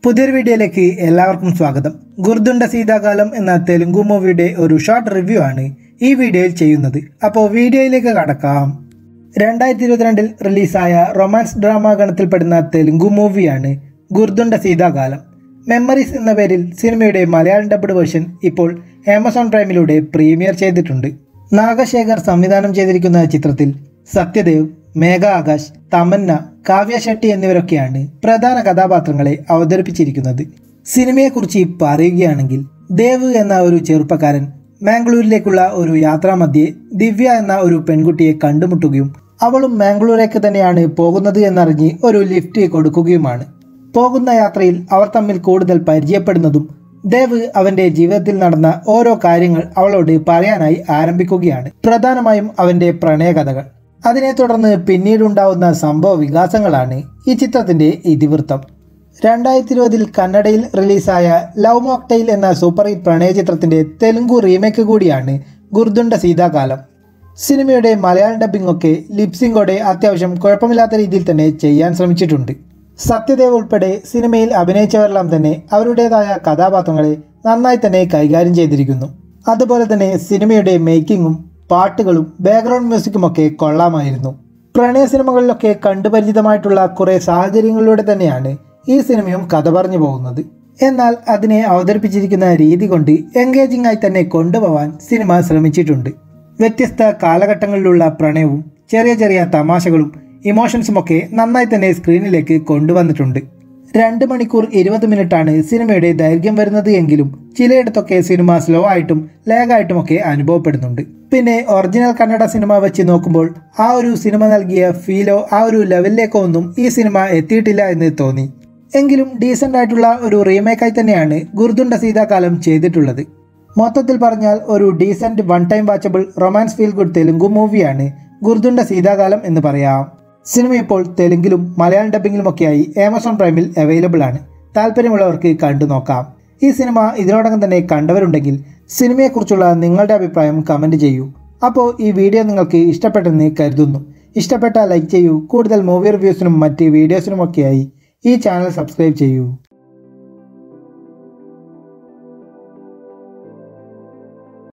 പുതിയൊരു വീഡിയോയിലേക്ക് എല്ലാവർക്കും സ്വാഗതം ഗുർദുണ്ട സീതാകാലം എന്ന തെലുങ്കു മൂവിയുടെ ഒരു ഷോർട്ട് റിവ്യൂ ആണ് ഈ വീഡിയോയിൽ ചെയ്യുന്നത് അപ്പോൾ വീഡിയോയിലേക്ക് കടക്കാം രണ്ടായിരത്തി ഇരുപത്തിരണ്ടിൽ റിലീസായ റൊമാൻസ് ഡ്രാമ ഗണത്തിൽപ്പെടുന്ന തെലുങ്കു മൂവിയാണ് ഗുർദുണ്ട സീതാകാലം മെമ്മറീസ് എന്ന പേരിൽ സിനിമയുടെ മലയാളം ഡബ്ഡ് വേർഷൻ ഇപ്പോൾ ആമസോൺ പ്രൈമിലൂടെ പ്രീമിയർ ചെയ്തിട്ടുണ്ട് നാഗശേഖർ സംവിധാനം ചെയ്തിരിക്കുന്ന ചിത്രത്തിൽ സത്യദേവ് മേഘ ആകാശ് തമന്ന കാവ്യ ഷെട്ടി എന്നിവരൊക്കെയാണ് പ്രധാന കഥാപാത്രങ്ങളെ അവതരിപ്പിച്ചിരിക്കുന്നത് സിനിമയെക്കുറിച്ച് പറയുകയാണെങ്കിൽ ദേവ് എന്ന ഒരു ചെറുപ്പക്കാരൻ മാംഗ്ലൂരിലേക്കുള്ള ഒരു യാത്രാമധ്യേ ദിവ്യ എന്ന ഒരു പെൺകുട്ടിയെ കണ്ടുമുട്ടുകയും അവളും മാംഗ്ലൂരേക്ക് തന്നെയാണ് പോകുന്നത് എന്നറിഞ്ഞ് ഒരു ലിഫ്റ്റ് കൊടുക്കുകയുമാണ് പോകുന്ന യാത്രയിൽ അവർ തമ്മിൽ കൂടുതൽ പരിചയപ്പെടുന്നതും ദേവ് അവന്റെ ജീവിതത്തിൽ നടന്ന ഓരോ കാര്യങ്ങൾ അവളോട് പറയാനായി ആരംഭിക്കുകയാണ് പ്രധാനമായും അവന്റെ പ്രണയകഥകൾ അതിനെ തുടർന്ന് പിന്നീടുണ്ടാവുന്ന സംഭവ വികാസങ്ങളാണ് ഈ ചിത്രത്തിന്റെ ഇതിവൃത്തം രണ്ടായിരത്തി ഇരുപതിൽ കന്നഡയിൽ റിലീസായ ലവ് മോക്ടെയിൽ എന്ന സൂപ്പർ ഹിറ്റ് പ്രണയ ചിത്രത്തിന്റെ തെലുങ്കു റീമേക്ക് കൂടിയാണ് ഗുർദുണ്ട സീതാകാലം സിനിമയുടെ മലയാളം ഡബ്ബിംഗ് ഒക്കെ ലിപ്സിംഗോടെ അത്യാവശ്യം കുഴപ്പമില്ലാത്ത രീതിയിൽ തന്നെ ചെയ്യാൻ ശ്രമിച്ചിട്ടുണ്ട് സത്യദേവ് ഉൾപ്പെടെ സിനിമയിൽ അഭിനയിച്ചവരെല്ലാം തന്നെ അവരുടേതായ കഥാപാത്രങ്ങളെ നന്നായി തന്നെ കൈകാര്യം ചെയ്തിരിക്കുന്നു അതുപോലെ തന്നെ സിനിമയുടെ മേക്കിങ്ങും പാട്ടുകളും ബാക്ക്ഗ്രൗണ്ട് മ്യൂസിക്കും ഒക്കെ കൊള്ളാമായിരുന്നു പ്രണയ സിനിമകളിലൊക്കെ കണ്ടുപരിചിതമായിട്ടുള്ള കുറേ സാഹചര്യങ്ങളിലൂടെ തന്നെയാണ് ഈ സിനിമയും കഥ പറഞ്ഞു പോകുന്നത് എന്നാൽ അതിനെ അവതരിപ്പിച്ചിരിക്കുന്ന രീതി കൊണ്ട് എൻഗേജിംഗ് ആയി തന്നെ കൊണ്ടുപോകാൻ സിനിമ ശ്രമിച്ചിട്ടുണ്ട് വ്യത്യസ്ത കാലഘട്ടങ്ങളിലുള്ള പ്രണയവും ചെറിയ ചെറിയ തമാശകളും ഇമോഷൻസും ഒക്കെ നന്നായി തന്നെ സ്ക്രീനിലേക്ക് കൊണ്ടുവന്നിട്ടുണ്ട് രണ്ട് മണിക്കൂർ ഇരുപത് മിനിറ്റാണ് സിനിമയുടെ ദൈർഘ്യം വരുന്നത് എങ്കിലും ചിലയിടത്തൊക്കെ സിനിമ സ്ലോ ആയിട്ടും ലാഗായിട്ടും ഒക്കെ അനുഭവപ്പെടുന്നുണ്ട് പിന്നെ ഒറിജിനൽ കന്നഡ സിനിമ വെച്ച് നോക്കുമ്പോൾ ആ ഒരു സിനിമ നൽകിയ ഫീലോ ആ ഒരു ലെവലിലേക്കോ ഒന്നും ഈ സിനിമ എത്തിയിട്ടില്ല എന്ന് തോന്നി എങ്കിലും ഡീസൻ്റ് ആയിട്ടുള്ള ഒരു റീമേക്കായി തന്നെയാണ് ഗുർദുണ്ട സീതാകാലം ചെയ്തിട്ടുള്ളത് മൊത്തത്തിൽ പറഞ്ഞാൽ ഒരു decent one time watchable romance feel good Telugu മൂവിയാണ് ഗുർദുണ്ട സീതാകാലം എന്ന് പറയാം സിനിമ ഇപ്പോൾ തെലുങ്കിലും മലയാളം ഡബ്ബിങ്ങിലുമൊക്കെയായി ആമസോൺ പ്രൈമിൽ അവൈലബിൾ ആണ് താല്പര്യമുള്ളവർക്ക് കണ്ടു നോക്കാം ഈ സിനിമ ഇതിനോടകം തന്നെ കണ്ടവരുണ്ടെങ്കിൽ സിനിമയെക്കുറിച്ചുള്ള നിങ്ങളുടെ അഭിപ്രായം കമൻറ്റ് ചെയ്യൂ അപ്പോൾ ഈ വീഡിയോ നിങ്ങൾക്ക് ഇഷ്ടപ്പെട്ടെന്ന് കരുതുന്നു ഇഷ്ടപ്പെട്ടാൽ ലൈക്ക് ചെയ്യൂ കൂടുതൽ മൂവി റിവ്യൂസിനും മറ്റ് വീഡിയോസിനുമൊക്കെയായി ഈ ചാനൽ സബ്സ്ക്രൈബ് ചെയ്യൂ